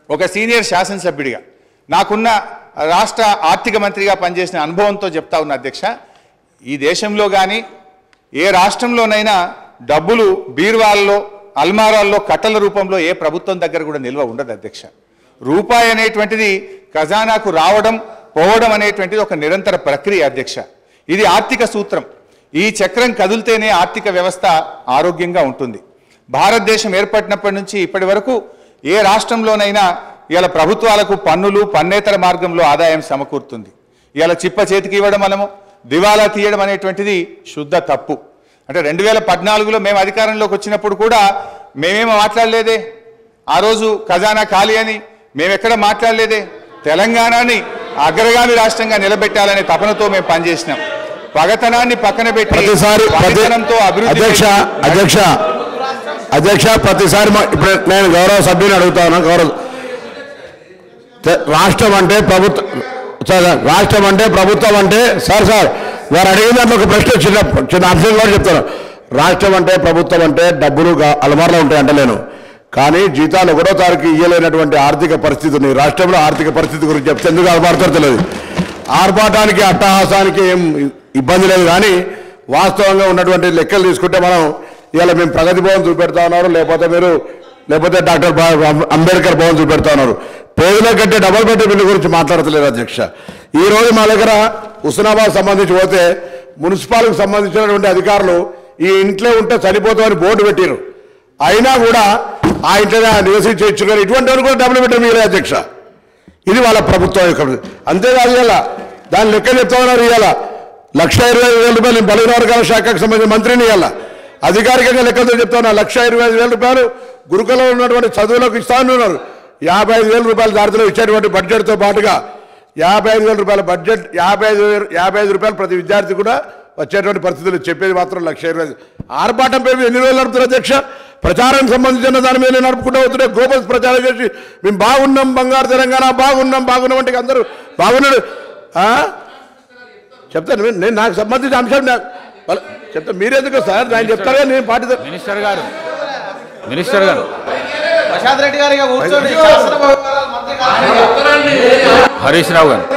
ఒక సీనియర్ శాసనసభ్యుడిగా నాకున్న రాష్ట్ర ఆర్థిక మంత్రిగా పనిచేసిన అనుభవంతో చెప్తా ఉన్న అధ్యక్ష ఈ దేశంలో కానీ ఏ రాష్ట్రంలోనైనా డబ్బులు బీర్వాల్లో అల్మారాల్లో కట్టల రూపంలో ఏ ప్రభుత్వం దగ్గర కూడా నిల్వ ఉండదు అధ్యక్ష రూపాయి అనేటువంటిది ఖజానాకు రావడం పోవడం అనేటువంటిది ఒక నిరంతర ప్రక్రియ అధ్యక్ష ఇది ఆర్థిక సూత్రం ఈ చక్రం కదిలితేనే ఆర్థిక వ్యవస్థ ఆరోగ్యంగా ఉంటుంది భారతదేశం ఏర్పడినప్పటి నుంచి ఇప్పటి వరకు ఏ రాష్ట్రంలోనైనా ఇవాళ ప్రభుత్వాలకు పన్నులు పన్నేతర మార్గంలో ఆదాయం సమకూరుతుంది ఇవాళ చిప్ప చేతికి ఇవ్వడం మనము దివాలా తీయడం అనేటువంటిది శుద్ధ తప్పు అంటే రెండు వేల పద్నాలుగులో మేము అధికారంలోకి వచ్చినప్పుడు కూడా మేమేమో మాట్లాడలేదే ఆ రోజు ఖజానా ఖాళీ అని మేమెక్కడ మాట్లాడలేదే తెలంగాణని అగ్రగామి రాష్ట్రంగా నిలబెట్టాలనే తపనతో మేము పనిచేసినాం పగతనాన్ని పక్కన పెట్టి ప్రతిసారి ప్రతి పనితనంతో అభివృద్ధి అధ్యక్ష చేసి- అధ్యక్ష అధ్యక్ష ప్రతిసారి మా- ఇప్పుడు నేను గౌరవ సభ్యుని అడుగుతాను గౌరవ తె- రాష్ట్రం అంటే ప్రభుత్వం సార్ సార్, రాష్ట్రం అంటే ప్రభుత్వం అంటే సార్ సార్ వారు అడిగిన దాంట్లో ఒక ప్రశ్న చిన్న చిన్న అంశం కూడా చెప్తాను రాష్ట్రం అంటే ప్రభుత్వం అంటే డబ్బులు గా- అలమారలో ఉంటాయి అంటలేను కానీ జీతాలు ఒకటో తారీఖు ఇయ్యలేనటువంటి ఆర్థిక పరిస్థితి ఉంది రాష్ట్రంలో ఆర్థిక పరిస్థితి గురించి చెప్తే ఎందుకు ఆర్పాడతారో తెలియదు ఆర్పాటానికి అట్టహాసానికి ఏం ఇబ్బంది లేదు కానీ వాస్తవంగా ఉన్నటువంటి లెక్కలు తీసుకుంటే మనం ఇవాళ మేము ప్రగతి భవన్ చూపెడతా ఉన్నారు లేకపోతే మీరు లేకపోతే డాక్టర్ బా- అంబేద్కర్ భవన్ చూపెడతా ఉన్నారు పేదల కంటే డబల్ బెడ్ బిల్లు గురించి మాట్లాడతలేదు అధ్యక్ష ఈ రోజు మా దగ్గర హుస్నాబాద్ సంబంధించి పోతే మున్సిపాల్కి సంబంధించినటువంటి అధికారులు ఈ ఇంట్లో ఉంటే చనిపోతామని బోర్డు పెట్టారు అయినా కూడా ఆ ఇంట్లోనే నివసించి ఇచ్చుకొని ఇటువంటి వారు కూడా డబ్బులు పెట్టారు మీరే అధ్యక్ష ఇది వాళ్ళ ప్రభుత్వం యొక్క అంతేకాదు ఇవాళ దాని లెక్క చెప్తా ఉన్నారు ఇవాళ లక్ష ఇరవై ఐదు వేల రూపాయలు నేను బలహీన వర్గాల శాఖకు సంబంధించిన మంత్రిని ఇవాళ అధికారికంగా లెక్కలతో చెప్తా ఉన్నా లక్ష ఇరవై ఐదు వేల రూపాయలు గురుకులంలో ఉన్నటువంటి చదువులకు ఇస్తా ఉన్నారు యాభై ఐదు వేల రూపాయల దారిలో ఇచ్చేటువంటి బడ్జెట్తో పాటుగా యాభై ఐదు వేల రూపాయల బడ్జెట్ యాభై ఐదు వేలు యాభై ఐదు రూపాయలు ప్రతి విద్యార్థి కూడా వచ్చేటువంటి పరిస్థితులు చెప్పేది మాత్రం లక్ష ఇరవై ఐదు ఆర్భాటం పేరు ఎన్ని రోజులు నడుపుతారు అధ్యక్ష ప్రచారానికి సంబంధించిన దాని మీద నడుపుకుంటూ అవుతుంటే గోపల్స్ ప్రచారం చేసి మేము బాగున్నాం బంగారు తెలంగాణ బాగున్నాం బాగున్నాం అంటే అందరూ బాగున్నాడు ఆ? చెప్తాను నేను- నేను నాకు సంబంధించిన అంశం నాకు వాళ్ళ- చెప్తా మీరెందుకు సార్ నేను చెప్తాను కదా, నేను పార్టీ మినిస్టర్ గారు మినిస్టర్ గారు ప్రశాంత్ రెడ్డి గారిగా కూర్చోండి శాసన వ్యవహారాల మంత్రి గారు హరీష్ రావు గారు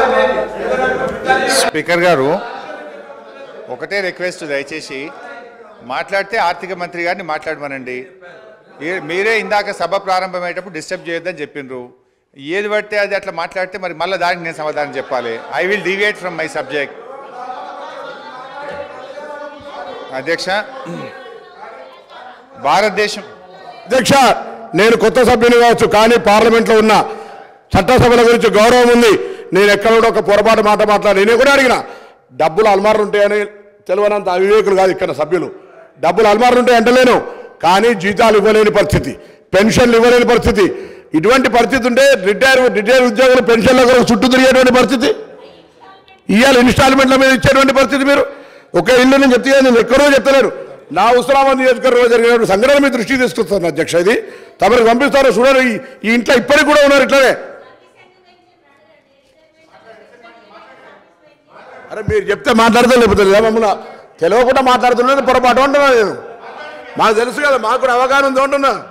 స్పీకర్ గారు ఒకటే రిక్వెస్ట్ దయచేసి మాట్లాడితే ఆర్థిక మంత్రి గారిని మాట్లాడమనండి ఏ- మీరే ఇందాక సభ ప్రారంభమయ్యేటప్పుడు డిస్టర్బ్ చేయొద్దని చెప్పిండ్రు ఏది పడితే అది అట్లా మాట్లాడితే మరి మళ్ళీ దానికి నేను సమాధానం చెప్పాలి I will deviate from my subject అధ్యక్ష భారతదేశం అధ్యక్ష నేను కొత్త సభ్యుని కావచ్చు కానీ పార్లమెంట్లో ఉన్న చట్టసభల గురించి గౌరవం ఉంది నేను ఎక్కడ కూడా ఒక పొరపాటు మాట మాట్లాడి నేను కూడా అడిగిన డబ్బులు అల్మార్లు ఉంటాయని తెలియనంత అవివేకులు కాదు ఇక్కడ సభ్యులు డబ్బులు అల్మార్లు ఉంటాయి అంటలేను కానీ జీతాలు ఇవ్వలేని పరిస్థితి పెన్షన్లు ఇవ్వలేని పరిస్థితి ఇటువంటి పరిస్థితి ఉంటే రిటైర్ రిటైర్ ఉద్యోగులు పెన్షన్ల కొరకు చుట్టూ తిరిగేటువంటి పరిస్థితి ఇవాళ ఇన్స్టాల్మెంట్ల మీద ఇచ్చేటువంటి పరిస్థితి మీరు ఒక ఇల్లు నేను చెప్తే నేను ఎక్కడో చెప్తలేను నా ఉస్మానాబాద్ నియోజకవర్గంలో జరిగిన సంఘటన మీ దృష్టికి తీసుకొస్తాను అధ్యక్ష ఇది తమరికి పంపిస్తారు చూడరు ఈ- ఈ ఇంట్లో ఇప్పటికి కూడా ఉన్నారు ఇట్లనే అరే మీరు చెప్తే మాట్లాడితే లేకపోతే లేదా మమ్మల్ని తెలియకుండా మాట్లాడుతున్నాను పొరపాటు అంటున్నా నేను మాకు తెలుసు కదా మాకు కూడా అవగాహన ఉంది అంటున్నా